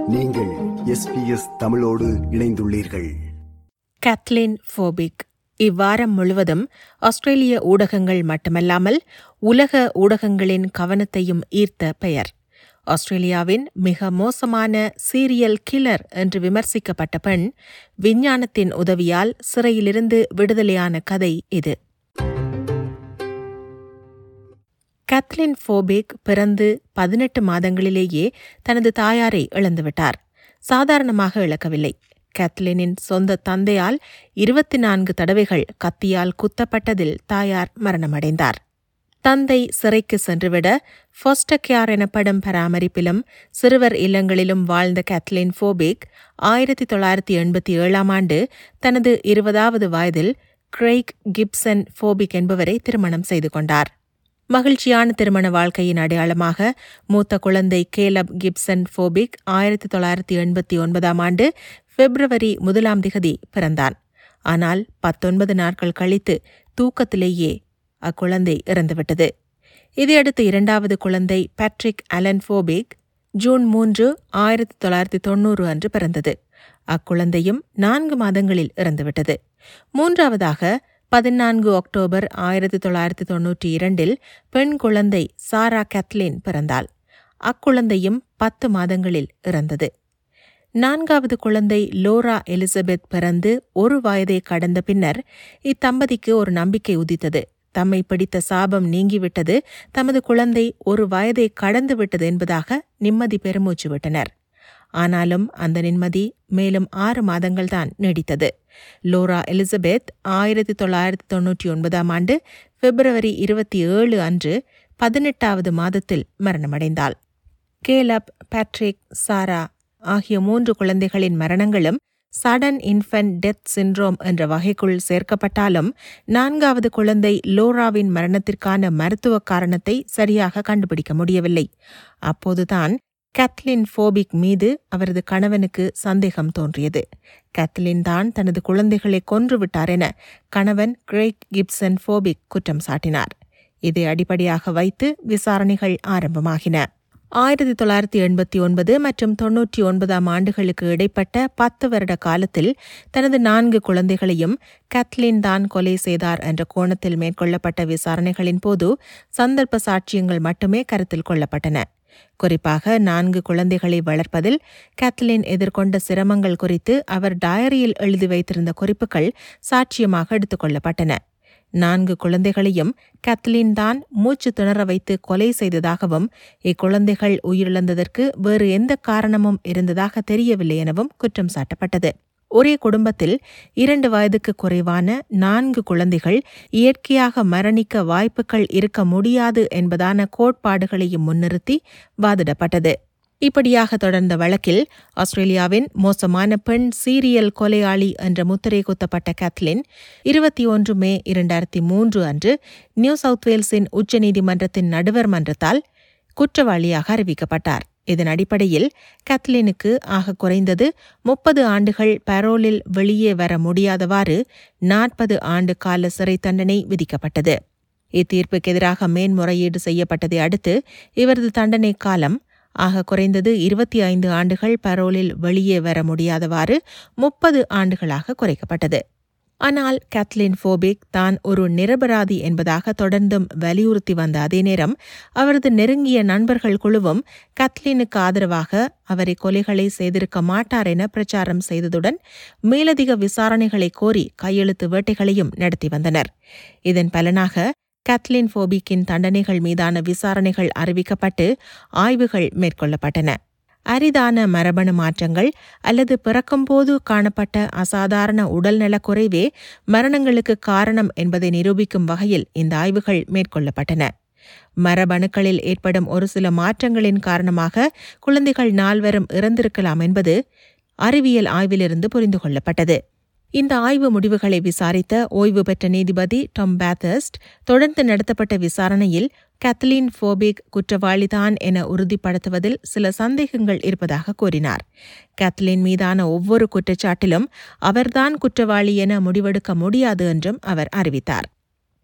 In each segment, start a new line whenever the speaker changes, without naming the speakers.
நீங்கள் எஸ்பிஎஸ் தமிழோடு இணைந்துள்ளீர்கள்
கேத்லின் ஃபோபிக் இவ்வாரம் முழுவதும் ஆஸ்திரேலிய ஊடகங்கள் மட்டுமல்லாமல் உலக ஊடகங்களின் கவனத்தையும் ஈர்த்த பெயர் ஆஸ்திரேலியாவின் மிக மோசமான சீரியல் கில்லர் என்று விமர்சிக்கப்பட்ட பெண் விஞ்ஞானத்தின் உதவியால் சிறையிலிருந்து விடுதலையான கதை இது கேத்லின் ஃபோபிக் பிறந்து பதினெட்டு மாதங்களிலேயே தனது தாயாரை இழந்துவிட்டார் சாதாரணமாக இழக்கவில்லை கேத்லினின் சொந்த தந்தையால் இருபத்தி நான்கு தடவைகள் கத்தியால் குத்தப்பட்டதில் தாயார் மரணமடைந்தார் தந்தை சிறைக்கு சென்றுவிட ஃபோஸ்டர் கேர் எனப்படும் பராமரிப்பிலும் சிறுவர் இல்லங்களிலும் வாழ்ந்த கேத்லின் ஃபோபிக் ஆயிரத்தி தொள்ளாயிரத்தி எண்பத்தி ஏழாம் ஆண்டு தனது இருபதாவது வயதில் கிரெய்க் கிப்சன் ஃபோபிக் என்பவரை திருமணம் செய்து கொண்டார் மகிழ்ச்சியான திருமண வாழ்க்கையின் அடையாளமாக மூத்த குழந்தை கேலப் கிப்சன் ஃபோபிக் ஆயிரத்தி தொள்ளாயிரத்தி எண்பத்தி ஒன்பதாம் ஆண்டு பிப்ரவரி முதலாம் திகதி பிறந்தான் ஆனால் பத்தொன்பது நாட்கள் கழித்து தூக்கத்திலேயே அக்குழந்தை இறந்துவிட்டது இதையடுத்து இரண்டாவது குழந்தை பேட்ரிக் அலன் ஃபோபிக் ஜூன் மூன்று ஆயிரத்தி தொள்ளாயிரத்தி தொன்னூறு அன்று பிறந்தது அக்குழந்தையும் நான்கு மாதங்களில் இறந்துவிட்டது மூன்றாவதாக பதினான்கு அக்டோபர் ஆயிரத்தி தொள்ளாயிரத்தி தொன்னூற்றி இரண்டில் பெண் குழந்தை சாரா கேத்லின் பிறந்தாள் அக்குழந்தையும் பத்து மாதங்களில் இறந்தது நான்காவது குழந்தை லோரா எலிசபெத் பிறந்து ஒரு வயதை கடந்த பின்னர் இத்தம்பதிக்கு ஒரு நம்பிக்கை உதித்தது தம்மை பிடித்த சாபம் நீங்கிவிட்டது தமது குழந்தை ஒரு வயதை கடந்து விட்டது என்பதாக நிம்மதி பெருமூச்சு விட்டனர் ஆனாலும் அந்த நிம்மதி மேலும் ஆறு மாதங்கள்தான் நீடித்தது லோரா எலிசபெத் ஆயிரத்தி தொள்ளாயிரத்தி தொன்னூற்றி ஒன்பதாம் ஆண்டு பிப்ரவரி இருபத்தி ஏழு அன்று பதினெட்டாவது மாதத்தில் மரணமடைந்தாள் கேலப் பேட்ரிக் சாரா ஆகிய மூன்று குழந்தைகளின் மரணங்களும் சடன் இன்ஃபென்ட் டெத் சிண்ட்ரோம் என்ற வகைக்குள் சேர்க்கப்பட்டாலும் நான்காவது குழந்தை லோராவின் மரணத்திற்கான மருத்துவ காரணத்தை சரியாக கண்டுபிடிக்க முடியவில்லை அப்போதுதான் கேத்லின் ஃபோபிக் மீது அவரது கணவனுக்கு சந்தேகம் தோன்றியது கேத்லின் தான் தனது குழந்தைகளை கொன்றுவிட்டார் என கணவன் கிரேக் கிப்சன் ஃபோபிக் குற்றம் சாட்டினார் இதை அடிப்படையாக வைத்து விசாரணைகள் ஆரம்பமாகின ஆயிரத்தி தொள்ளாயிரத்தி எண்பத்தி ஒன்பது மற்றும் தொன்னூற்றி ஒன்பதாம் ஆண்டுகளுக்கு இடைப்பட்ட பத்து வருட காலத்தில் தனது நான்கு குழந்தைகளையும் கத்லின் தான் கொலை செய்தார் என்ற கோணத்தில் மேற்கொள்ளப்பட்ட விசாரணைகளின் போது சந்தர்ப்ப சாட்சியங்கள் மட்டுமே கருத்தில் கொள்ளப்பட்டன குறிப்பாக நான்கு குழந்தைகளை வளர்ப்பதில் கேத்லின் எதிர்கொண்ட சிரமங்கள் குறித்து அவர் டயரியில் எழுதி வைத்திருந்த குறிப்புகள் சாட்சியமாக எடுத்துக் கொள்ளப்பட்டன நான்கு குழந்தைகளையும் கத்லின் தான் மூச்சு திணற வைத்து கொலை செய்ததாகவும் இக்குழந்தைகள் உயிரிழந்ததற்கு வேறு எந்த காரணமும் இருந்ததாக தெரியவில்லை எனவும் குற்றம் சாட்டப்பட்டது ஒரே குடும்பத்தில் இரண்டு வயதுக்கு குறைவான நான்கு குழந்தைகள் இயற்கையாக மரணிக்க வாய்ப்புகள் இருக்க முடியாது என்பதான கோட்பாடுகளையும் முன்னிறுத்தி வாதிடப்பட்டது இப்படியாக தொடர்ந்த வழக்கில் ஆஸ்திரேலியாவின் மோசமான பெண் சீரியல் கொலையாளி என்ற முத்திரை குத்தப்பட்ட கேத்லின் இருபத்தி ஒன்று மே இரண்டாயிரத்தி மூன்று அன்று நியூ சவுத் வேல்ஸின் உச்சநீதிமன்றத்தின் நடுவர் மன்றத்தால் குற்றவாளியாக அறிவிக்கப்பட்டார் இதன் அடிப்படையில் கத்லினுக்கு ஆக குறைந்தது முப்பது ஆண்டுகள் பரோலில் வெளியே வர முடியாதவாறு நாற்பது ஆண்டு கால சிறை தண்டனை விதிக்கப்பட்டது இத்தீர்ப்புக்கு எதிராக மேன்முறையீடு செய்யப்பட்டதை அடுத்து இவரது தண்டனை காலம் ஆக குறைந்தது இருபத்தி ஐந்து ஆண்டுகள் பரோலில் வெளியே வர முடியாதவாறு முப்பது ஆண்டுகளாக குறைக்கப்பட்டது ஆனால் கேத்லின் ஃபோபிக் தான் ஒரு நிரபராதி என்பதாக தொடர்ந்தும் வலியுறுத்தி வந்த அதே நேரம் அவரது நெருங்கிய நண்பர்கள் குழுவும் கத்லினுக்கு ஆதரவாக அவரை கொலைகளை செய்திருக்க மாட்டார் என பிரச்சாரம் செய்ததுடன் மேலதிக விசாரணைகளை கோரி கையெழுத்து வேட்டைகளையும் நடத்தி வந்தனர் இதன் பலனாக கேத்லின் ஃபோபிக்கின் தண்டனைகள் மீதான விசாரணைகள் அறிவிக்கப்பட்டு ஆய்வுகள் மேற்கொள்ளப்பட்டன அரிதான மரபணு மாற்றங்கள் அல்லது பிறக்கும்போது காணப்பட்ட அசாதாரண உடல்நலக் குறைவே மரணங்களுக்கு காரணம் என்பதை நிரூபிக்கும் வகையில் இந்த ஆய்வுகள் மேற்கொள்ளப்பட்டன மரபணுக்களில் ஏற்படும் ஒரு சில மாற்றங்களின் காரணமாக குழந்தைகள் நால்வரும் இறந்திருக்கலாம் என்பது அறிவியல் ஆய்விலிருந்து புரிந்து கொள்ளப்பட்டது இந்த ஆய்வு முடிவுகளை விசாரித்த ஓய்வு பெற்ற நீதிபதி டாம் பேத்தஸ்ட் தொடர்ந்து நடத்தப்பட்ட விசாரணையில் கத்லீன் ஃபோபிக் குற்றவாளிதான் என உறுதிப்படுத்துவதில் சில சந்தேகங்கள் இருப்பதாக கூறினார் கத்லின் மீதான ஒவ்வொரு குற்றச்சாட்டிலும் அவர்தான் குற்றவாளி என முடிவெடுக்க முடியாது என்றும் அவர் அறிவித்தார்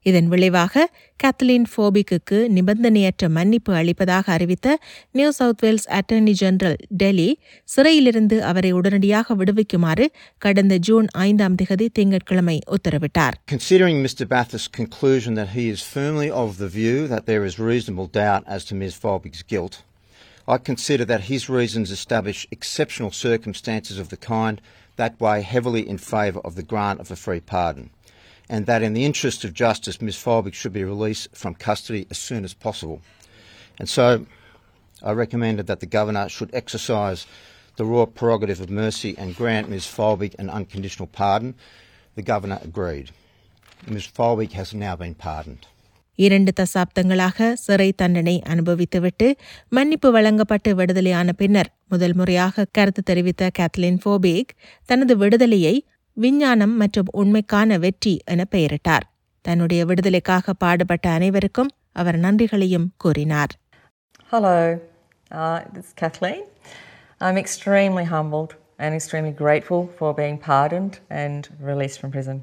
இதன் விளைவாக கேத்லின் ஃபோபிக்கு நிபந்தனையற்ற மன்னிப்பு அளிப்பதாக அறிவித்த New South Wales attorney general Daley சிறையிலிருந்து அவரை உடனடியாக விடுவிக்குமாறு கடந்த ஜூன் ஐந்தாம் திகதி திங்கட்கிழமை உத்தரவிட்டார்
Considering Mr Bathurst's conclusion that he is firmly of the view that there is reasonable doubt as to Ms Folbig's guilt, I consider that his reasons establish exceptional circumstances of the kind that weigh heavily in favour of the grant of a free pardon, and that in the interest of justice Ms Folbig should be released from custody as soon as possible. And so I recommended that the Governor should exercise the raw prerogative of mercy and grant Ms Folbig an unconditional pardon. The Governor agreed. Ms Folbig has now been pardoned.
இரண்டு தசாப்தங்களாக சிறை தண்டனை அனுபவித்துவிட்டு மன்னிப்பு வழங்கப்பட்டு விடுதலையான பின்னர் முதல் முறையாக கருத்து தெரிவித்த கேத்லின் ஃபோபேக் தனது விடுதலையை விஞ்ஞானம் மற்றும் உண்மைக்கான வெற்றி என பெயரிட்டார் தன்னுடைய விடுதலைக்காக பாடுபட்ட அனைவருக்கும் அவர் நன்றிகளையும் கூறினார்
Hello, uh, this is Kathleen. I'm extremely humbled and extremely grateful for being pardoned and released from prison.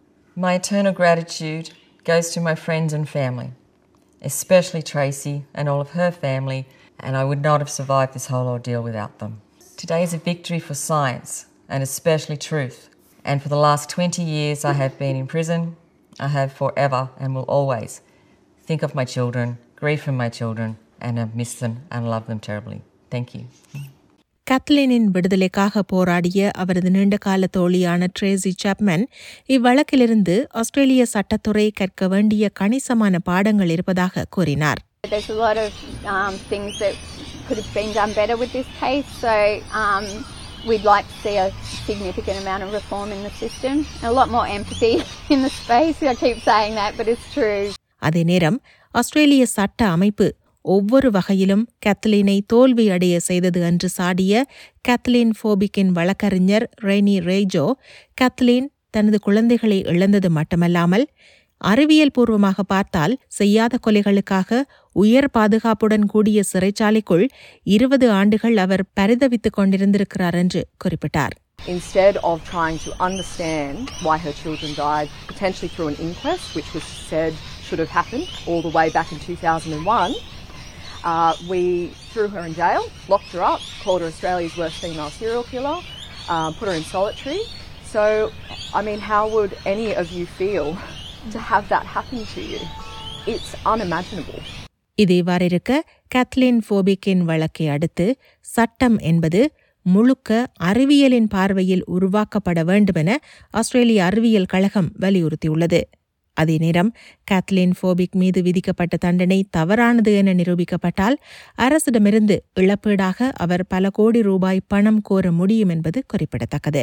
My eternal gratitude goes to my friends and family, especially Tracy and all of her family, and I would not have survived this whole ordeal without them. Today is a victory for science and especially truth. And for the last 20 years, I have been in prison. I have forever and will always think of my children, grieve for my children, and have missed them and love them terribly. Thank you.
கத்லினின் விடுதலைக்காக போராடிய அவரது நீண்டகால தோழியான Tracy Chapman இவ்வழக்கிலிருந்து ஆஸ்திரேலிய சட்டத்துறை கற்க வேண்டிய கணிசமான பாடங்கள் இருப்பதாக கூறினார்
There's a lot of um, things that could have been done better with this case, so um, we'd like to see a significant amount of reform in the system, a lot more empathy in the space. I keep saying that, but it's true.
அதே நேரம் ஆஸ்திரேலிய சட்ட அமைப்பு ஒவ்வொரு வகையிலும் கேத்லீனை தோல்வியடைய செய்தது என்று சாடிய Kathleen ஃபோபிக்கின் வழக்கறிஞர் rainy ரேஜோ Kathleen தனது குழந்தைகளை இழந்தது மட்டுமல்லாமல் அறிவியல் பூர்வமாக பார்த்தால் செய்யாத கொலைகளுக்காக உயர் பாதுகாப்புடன் கூடிய சிறைச்சாலைக்குள் இருபது ஆண்டுகள் அவர் பரிதவித்துக் கொண்டிருந்திருக்கிறார் என்று குறிப்பிட்டார்
instead of trying to understand why her children died, potentially through an inquest, which was said should have happened all the way back in 2001, uh, we threw her in jail, locked her up, called her Australia's worst female serial killer, um, put her in solitary. So, I mean, how would any of you feel to have that happen to you? It's unimaginable.
இது இவ்வாறிருக்க Kathleen ஃபோபிக்கின் வழக்கை அடுத்து சட்டம் என்பது முழுக்க அறிவியலின் பார்வையில் உருவாக்கப்பட வேண்டுமென ஆஸ்திரேலிய அறிவியல் கழகம் வலியுறுத்தியுள்ளது அதே நேரம் கேத்லின் ஃபோபிக் மீது விதிக்கப்பட்ட தண்டனை தவறானது என நிரூபிக்கப்பட்டால் அரசிடமிருந்து இழப்பீடாக அவர் பல கோடி ரூபாய் பணம் கோர முடியும் என்பது குறிப்பிடத்தக்கது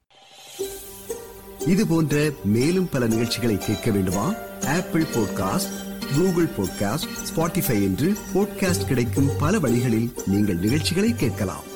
இது போன்ற மேலும் பல நிகழ்ச்சிகளை கேட்க வேண்டுமா Apple podcast Google podcast Spotify என்று பாட்காஸ்ட் கிடைக்கும் பல வழிகளில் நீங்கள் நிகழ்ச்சிகளை கேட்கலாம்